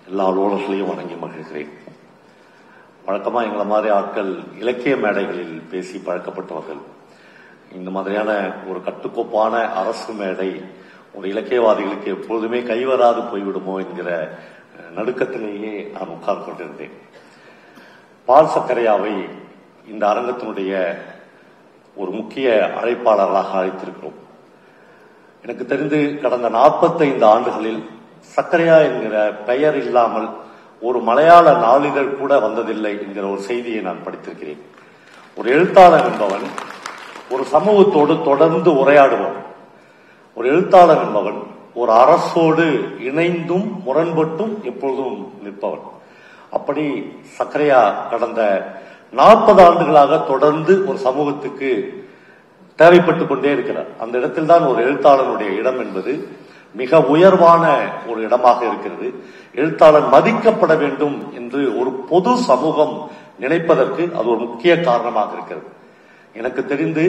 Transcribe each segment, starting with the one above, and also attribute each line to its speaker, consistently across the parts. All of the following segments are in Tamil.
Speaker 1: எல்லா அலுவலர்களையும் வணங்கி மகிழ்கிறேன் வழக்கமா எங்களை மாதிரி ஆட்கள் இலக்கிய மேடைகளில் பேசி பழக்கப்பட்டவர்கள் இந்த மாதிரியான ஒரு கட்டுக்கோப்பான அரசு மேடை ஒரு இலக்கியவாதிகளுக்கு எப்பொழுதுமே கைவராது போய்விடுமோ என்கிற அஹ், நடுக்கத்திலேயே நான் உட்கார்ந்து கொண்டிருந்தேன் பால் சக்கரையாவை இந்த அரங்கத்தினுடைய ஒரு முக்கிய அழைப்பாளர்களாக அழைத்திருக்கிறோம் எனக்கு தெரிந்து கடந்த 45 ஆண்டுகளில் சக்கரையா என்கிற பெயர் இல்லாமல் ஒரு மலையாள நாளிதழ் கூட வந்ததில்லை என்கிற ஒரு செய்தியை நான் படித்திருக்கிறேன் ஒரு எழுத்தாளர் என்பவன் ஒரு சமூகத்தோடு தொடர்ந்து உரையாடுபவன் ஒரு எழுத்தாளர் என்பவன் ஒரு அரசோடு இணைந்தும் முரண்பட்டும் எப்பொழுதும் நிற்பவன் அப்படி சக்கரையா கடந்த நாற்பது ஆண்டுகளாக தொடர்ந்து ஒரு சமூகத்துக்கு தேவைப்பட்டு கொண்டே இருக்கிறார் அந்த இடத்தில் தான் ஒரு எழுத்தாளனுடைய இடம் என்பது மிக உயர்வான ஒரு இடமாக இருக்கிறது எழுத்தாளர் மதிக்கப்பட வேண்டும் என்று ஒரு பொது சமூகம் நினைப்பதற்கு அது ஒரு முக்கிய காரணமாக இருக்கிறது எனக்கு தெரிந்து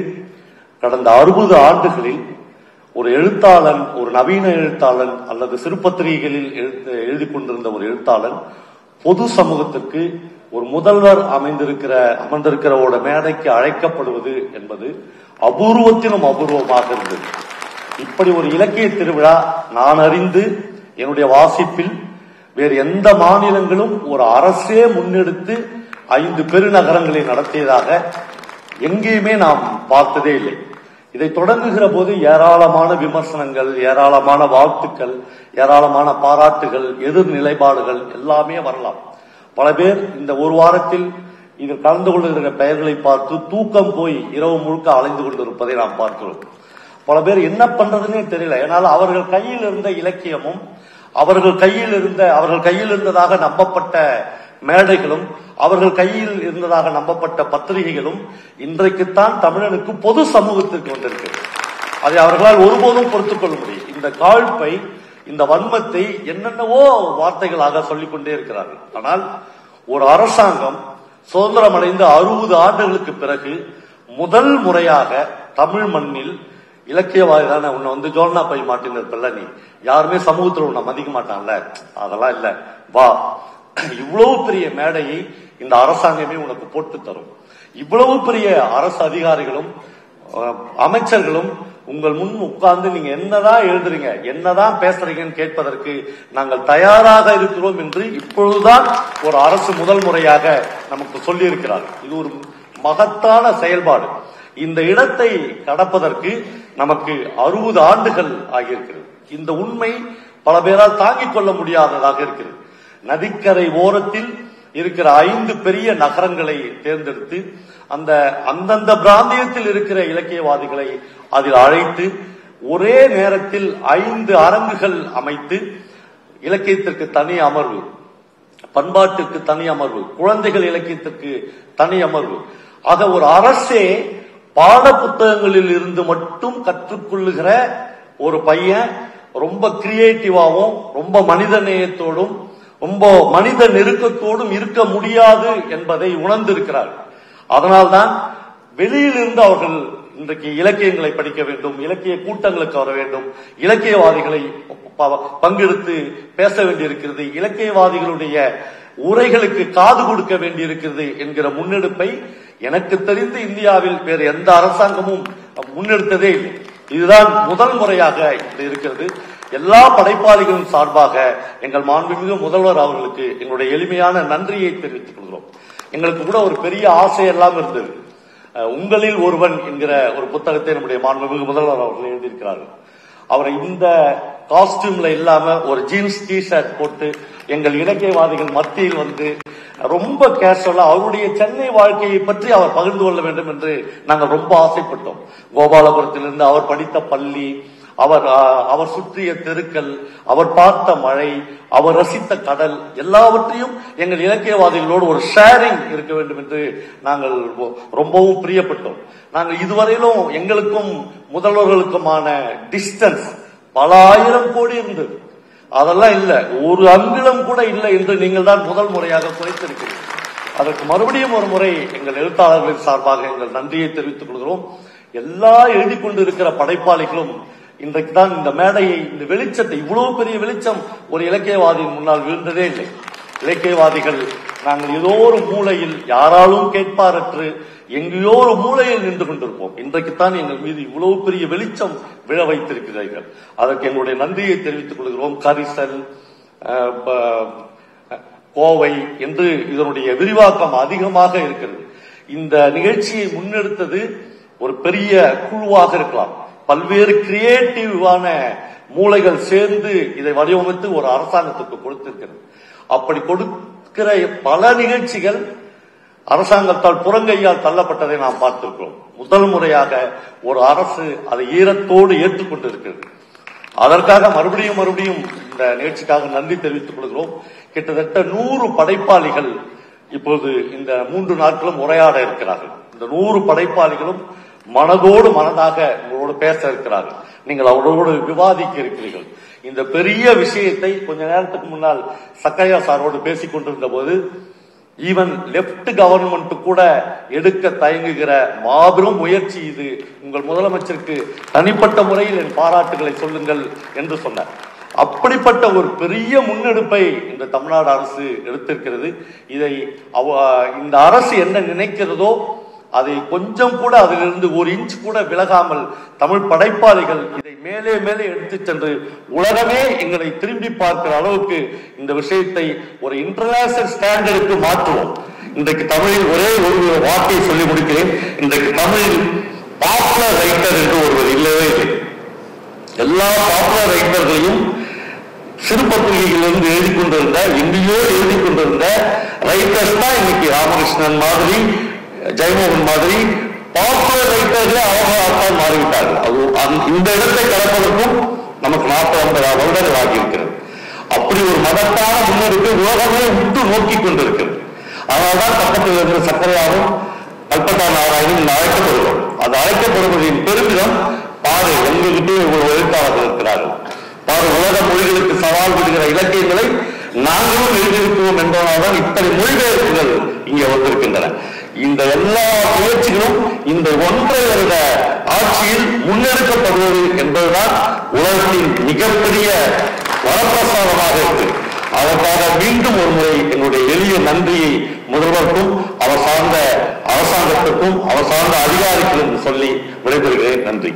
Speaker 1: கடந்த அறுபது ஆண்டுகளில் ஒரு எழுத்தாளன் ஒரு நவீன எழுத்தாளன் அல்லது சிறுபத்திரிகைகளில் எழுத்து எழுதி கொண்டிருந்த ஒரு எழுத்தாளன் பொது சமூகத்திற்கு ஒரு முதல்வர் அமைந்திருக்கிற அமர்ந்திருக்கிறவோட மேடைக்கு அழைக்கப்படுவது என்பது அபூர்வத்திலும் அபூர்வமாக இருந்தது இப்படி ஒரு இலக்கிய திருவிழா நான் அறிந்து என்னுடைய வாசிப்பில் வேறு எந்த மாநிலங்களும் ஒரு அரசே முன்னெடுத்து ஐந்து பெருநகரங்களை நடத்தியதாக எங்கேயுமே நாம் பார்த்ததே இல்லை இதை தொடங்குகிற போது ஏராளமான விமர்சனங்கள் ஏராளமான வாழ்த்துக்கள் ஏராளமான பாராட்டுகள் எதிர் நிலைப்பாடுகள் எல்லாமே வரலாம் பல பேர் இந்த ஒரு வாரத்தில் இதில் கலந்து கொள்ளுகிற பெயர்களை பார்த்து தூக்கம் போய் இரவு முழுக்க அலைந்து கொண்டிருப்பதை நாம் பார்க்கிறோம் பல பேர் என்ன பண்றதுன்னே தெரியல ஏனால் அவர்கள் கையில் இருந்த இலக்கியமும் அவர்கள் கையில் இருந்த அவர்கள் கையில் இருந்ததாக நம்பப்பட்ட மேடைகளும் அவர்கள் கையில் இருந்ததாக நம்பப்பட்ட பத்திரிகைகளும் இன்றைக்குத்தான் தமிழனுக்கு பொது சமூகத்திற்கு வந்திருக்கிறது அதை அவர்களால் ஒருபோதும் பொறுத்துக் கொள்ள முடியும் இந்த காழ்ப்பை இந்த வன்மத்தை என்னென்னவோ வார்த்தைகளாக சொல்லிக் கொண்டே இருக்கிறார்கள் ஆனால் ஒரு அரசாங்கம் சுதந்திரம் அடைந்து அறுபது ஆண்டுகளுக்கு பிறகு முதல் முறையாக தமிழ் மண்ணில் இலக்கியவாதி தானே உன்னை வந்து ஜோல்னா பை மாட்டின்னு இருப்பல்ல நீ யாருமே சமூகத்தில் உன்னை மதிக்க மாட்டான்ல அதெல்லாம் இல்ல வா இவ்வளவு பெரிய மேடையை இந்த அரசாங்கமே உனக்கு போட்டு தரும் இவ்வளவு பெரிய அரசு அதிகாரிகளும் அஹ், அமைச்சர்களும் உங்கள் முன் உட்கார்ந்து நீங்க என்னதான் எழுதுறீங்க என்னதான் பேசுறீங்கன்னு கேட்பதற்கு நாங்கள் தயாராக இருக்கிறோம் என்று இப்பொழுதுதான் ஒரு அரசு முதல் முறையாக நமக்கு சொல்லி இருக்கிறார் இது ஒரு மகத்தான செயல்பாடு இந்த இடத்தை கடப்பதற்கு நமக்கு அறுபது ஆண்டுகள் ஆகியிருக்கிறது இந்த உண்மை பல பேரால் தாங்கிக் கொள்ள முடியாததாக இருக்கிறது நதிக்கரை ஓரத்தில் இருக்கிற ஐந்து பெரிய நகரங்களை தேர்ந்தெடுத்து அந்த அந்தந்த பிராந்தியத்தில் இருக்கிற இலக்கியவாதிகளை அதில் அழைத்து ஒரே நேரத்தில் ஐந்து அரங்குகள் அமைத்து இலக்கியத்திற்கு தனி அமர்வு பண்பாட்டுக்கு தனி அமர்வு குழந்தைகள் இலக்கியத்திற்கு தனி அமர்வு ஆக ஒரு அரசே பாட புத்தகங்களில் இருந்து மட்டும் கற்றுக்கொள்ளுகிற ஒரு பையன் ரொம்ப கிரியேட்டிவாவும் ரொம்ப மனித நேயத்தோடும் ரொம்ப மனித நெருக்கத்தோடும் இருக்க முடியாது என்பதை உணர்ந்திருக்கிறார் அதனால்தான் வெளியிலிருந்து அவர்கள் இன்றைக்கு இலக்கியங்களை படிக்க வேண்டும் இலக்கிய கூட்டங்களுக்கு வர வேண்டும் இலக்கியவாதிகளை ப- பங்கெடுத்து பேச வேண்டியிருக்கிறது இலக்கியவாதிகளுடைய உரைகளுக்கு காது கொடுக்க வேண்டியிருக்கிறது என்கிற முன்னெடுப்பை எனக்கு தெரிந்து இந்தியாவில் வேறு எந்த அரசாங்கமும் முன்னெடுத்ததே இல்லை இதுதான் முதல் முறையாக இது இருக்கிறது எல்லா படைப்பாளிகளும் சார்பாக எங்கள் மாண்புமிகு முதல்வர் அவர்களுக்கு எங்களுடைய எளிமையான நன்றியை தெரிவித்துக் கொள்கிறோம் எங்களுக்கு கூட ஒரு பெரிய ஆசை எல்லாம் இருந்தது அஹ், உங்களில் ஒருவன் என்கிற ஒரு புத்தகத்தை நம்முடைய மாண்புமிகு முதல்வர் அவர்கள் எழுதியிருக்கிறார்கள் அவரை இந்த காஸ்டியூம்ல இல்லாம ஒரு ஜீன்ஸ் டி ஷர்ட் போட்டு எங்கள் இலக்கியவாதிகள் மத்தியில் வந்து ரொம்ப கேஷுவலா அவருடைய சென்னை வாழ்க்கையை பற்றி அவர் பகிர்ந்து கொள்ள வேண்டும் என்று நாங்கள் ரொம்ப ஆசைப்பட்டோம் கோபாலபுரத்திலிருந்து அவர் படித்த பள்ளி அவர் ஆ, அவர் சுற்றிய தெருக்கள் அவர் பார்த்த மழை அவர் ரசித்த கடல் எல்லாவற்றையும் எங்கள் இலக்கியவாதிகளோடு ஒரு ஷேரிங் இருக்க வேண்டும் என்று நாங்கள் ரொ- ரொம்பவும் பிரியப்பட்டோம் நாங்கள் இதுவரையிலும் எங்களுக்கும் முதல்வர்களுக்குமான டிஸ்டன்ஸ் பல ஆயிரம் கோடி இருந்தது அதெல்லாம் இல்ல ஒரு அங்குலம் கூட இல்லை என்று நீங்கள் தான் முதல் முறையாக குறைத்திருக்கிறீர்கள் அதற்கு மறுபடியும் ஒரு முறை எங்கள் எழுத்தாளர்களின் சார்பாக எங்கள் நன்றியை தெரிவித்துக் கொள்கிறோம் எல்லா எழுதி கொண்டிருக்கிற படைப்பாளிகளும் இன்றைக்கு தான் இந்த மேடையை இந்த வெளிச்சத்தை இவ்வளவு பெரிய வெளிச்சம் ஒரு இலக்கியவாதியின் முன்னால் விழுந்ததே இல்லை இலக்கியவாதிகள் நாங்கள் ஏதோ ஒரு மூலையில் யாராலும் கேட்பாரற்று எங்கேயோ ஒரு மூலையில் நின்று கொண்டிருப்போம் இன்றைக்குத்தான் எங்கள் மீது இவ்வளவு பெரிய வெளிச்சம் விழ வைத்திருக்கிறீர்கள் அதற்கு எங்களுடைய நன்றியை தெரிவித்துக் கொள்கிறோம் கரிசல் அஹ், ப- கோவை என்று இதனுடைய விரிவாக்கம் அதிகமாக இருக்கிறது இந்த நிகழ்ச்சியை முன்னெடுத்தது ஒரு பெரிய குழுவாக இருக்கலாம் பல்வேறு கிரியேட்டிவான மூளைகள் சேர்ந்து இதை வடிவமைத்து ஒரு அரசாங்கத்துக்கு கொடுத்திருக்கிறது அப்படி கொடுக்கிற பல நிகழ்ச்சிகள் அரசாங்கத்தால் புறங்கையால் தள்ளப்பட்டதை நாம் பார்த்திருக்கிறோம் முதல் முறையாக ஒரு அரசு அதை ஈரத்தோடு ஏற்றுக்கொண்டிருக்கிறது அதற்காக மறுபடியும் மறுபடியும் இந்த நிகழ்ச்சிக்காக நன்றி தெரிவித்துக் கொள்கிறோம் கிட்டத்தட்ட நூறு படைப்பாளிகள் இப்போது இந்த மூன்று நாட்களும் உரையாட இருக்கிறார்கள் இந்த நூறு படைப்பாளிகளும் மனதோடு மனதாக உங்களோடு பேச இருக்கிறார்கள் நீங்கள் அவரோடு விவாதிக்க இருக்கிறீர்கள் இந்த பெரிய விஷயத்தை கொஞ்ச நேரத்துக்கு முன்னால் சக்கையா சாரோடு பேசிக் கொண்டிருந்த போது ஈவன் லெப்ட் கவர்மெண்ட் கூட எடுக்க தயங்குகிற மாபெரும் முயற்சி இது உங்கள் முதலமைச்சருக்கு தனிப்பட்ட முறையில் என் பாராட்டுகளை சொல்லுங்கள் என்று சொன்னார் அப்படிப்பட்ட ஒரு பெரிய முன்னெடுப்பை இந்த தமிழ்நாடு அரசு எடுத்திருக்கிறது இதை அவ- இந்த அரசு என்ன நினைக்கிறதோ அதை கொஞ்சம் கூட அதிலிருந்து ஒரு இன்ச் கூட விலகாமல் தமிழ் படைப்பாளிகள் இதை மேலே மேலே எடுத்துச் சென்று உலகமே எங்களை திரும்பி பார்க்கிற அளவுக்கு இந்த விஷயத்தை ஒரு இன்டர்நேஷனல் ஸ்டாண்டர்டுக்கு மாற்றுவோம் இன்றைக்கு தமிழில் ஒரே ஒரு வார்த்தையை சொல்லி முடிக்கிறேன் இன்றைக்கு தமிழில் பாப்புலர் ரைட்டர் என்று ஒருவர் இல்லவே இல்லை எல்லா பாப்புலர் ரைட்டர்களையும் சிறுபத்திரிகைகளிலிருந்து எழுதி கொண்டிருந்த எங்கேயோ எழுதி கொண்டிருந்த ரைட்டர்ஸ் தான் இன்னைக்கு ராமகிருஷ்ணன் மாதிரி ஜெயமோகன் மாதிரி பாப்புலர் ரைட்டர்களே அவர்களாகத்தான் மாறிவிட்டார்கள் அது அந்த- இந்த இடத்தை கடப்பதற்கும் நமக்கு நாற்பது ஐம்பது வருடங்கள் ஆகியிருக்கிறது அப்படி ஒரு மகத்தான முன்னெடுப்பை உலகமே உற்று நோக்கி கொண்டிருக்கிறது அதனால்தான் பக்கத்தில் இருந்த சக்கரையாவும் கல்பத்தா நாராயணன் இன்று அழைக்கப்படுகிறோம் அது அழைக்கப்படுவதின் பெருமிதம் பாரு எங்ககிட்டே ஒரு எழுத்தாளர்கள் இருக்கிறார்கள் பாரு உலக மொழிகளுக்கு சவால் விடுகிற இலக்கியங்களை நாங்களும் எழுதியிருக்கிறோம் என்பதனால்தான் இத்தனை மொழிபெயர்ப்புகள் இங்கே வந்திருக்கின்றன இந்த எல்லா முயற்சிகளும் இந்த ஒன்றை வருட ஆட்சியில் முன்னெடுக்கப்படுவது என்பதுதான் உலகத்தின் மிகப்பெரிய வரப்பிரசாதமாக இருக்கு அதற்காக மீண்டும் ஒரு முறை என்னுடைய எளிய நன்றியை முதல்வருக்கும் அவர் சார்ந்த அரசாங்கத்திற்கும் அவர் சார்ந்த அதிகாரிகளுக்கும் சொல்லி விடைபெறுகிறேன் நன்றி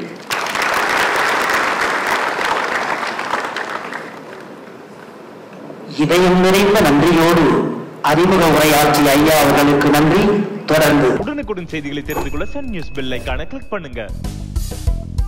Speaker 2: இதயம் நிறைந்த நன்றியோடு அறிமுக உரையாற்றிய ஐயா அவர்களுக்கு நன்றி தொடர்ந்து
Speaker 3: உடனுக்குடன் செய்திகளை தெரிந்து கொள்ள சன் நியூஸ் பெல் ஐகானை கிளிக் பண்ணுங்க